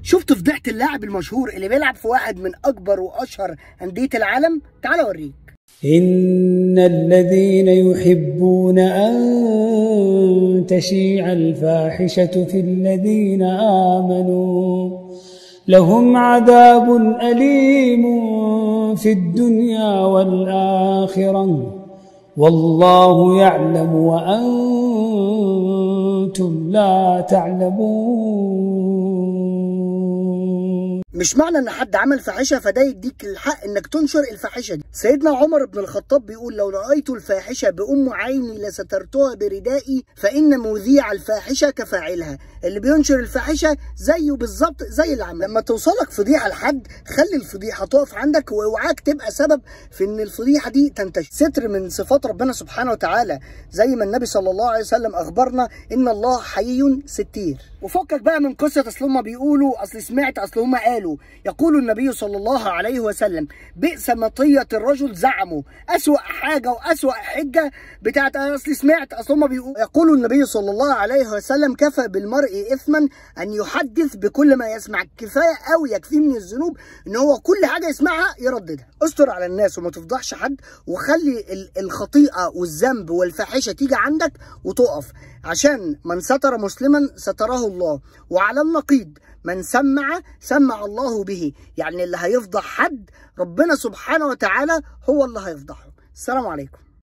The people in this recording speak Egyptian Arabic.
شفت فضيحه اللاعب المشهور اللي بيلعب في واحد من اكبر واشهر انديه العالم تعال اوريك إن الذين يحبون أن تشيع الفاحشة في الذين آمنوا لهم عذاب أليم في الدنيا والآخرة والله يعلم وأنتم لا تعلمون مش معنى ان حد عمل فاحشه فده يديك الحق انك تنشر الفاحشه دي سيدنا عمر بن الخطاب بيقول لو رايت الفاحشه بام عيني لسترتها بردائي فان مذيع الفاحشه كفاعلها اللي بينشر الفاحشه زيه بالظبط زي اللي عمل لما توصلك فضيحه لحد خلي الفضيحه تقف عندك واوعاك تبقى سبب في ان الفضيحه دي تنتشر ستر من صفات ربنا سبحانه وتعالى زي ما النبي صلى الله عليه وسلم اخبرنا ان الله حيي ستير وفكك بقى من قصه اصل هما بيقولوا اصل سمعت اصل هما قالوا يقول النبي صلى الله عليه وسلم بئس مطيه الرجل زعمه اسوا حاجه واسوا حجه بتاعت اصل سمعت اصل هما بيقولوا يقول النبي صلى الله عليه وسلم كفى بالمرء اثما ان يحدث بكل ما يسمع كفايه قوي يكفيه من الذنوب ان هو كل حاجه يسمعها يرددها استر على الناس وما تفضحش حد وخلي ال- الخطيئه والذنب والفاحشه تيجي عندك وتقف عشان من ستر مسلما ستره الله وعلى النقيض من سمع سمع الله به يعني اللي هيفضح حد ربنا سبحانه وتعالى هو اللي هيفضحه السلام عليكم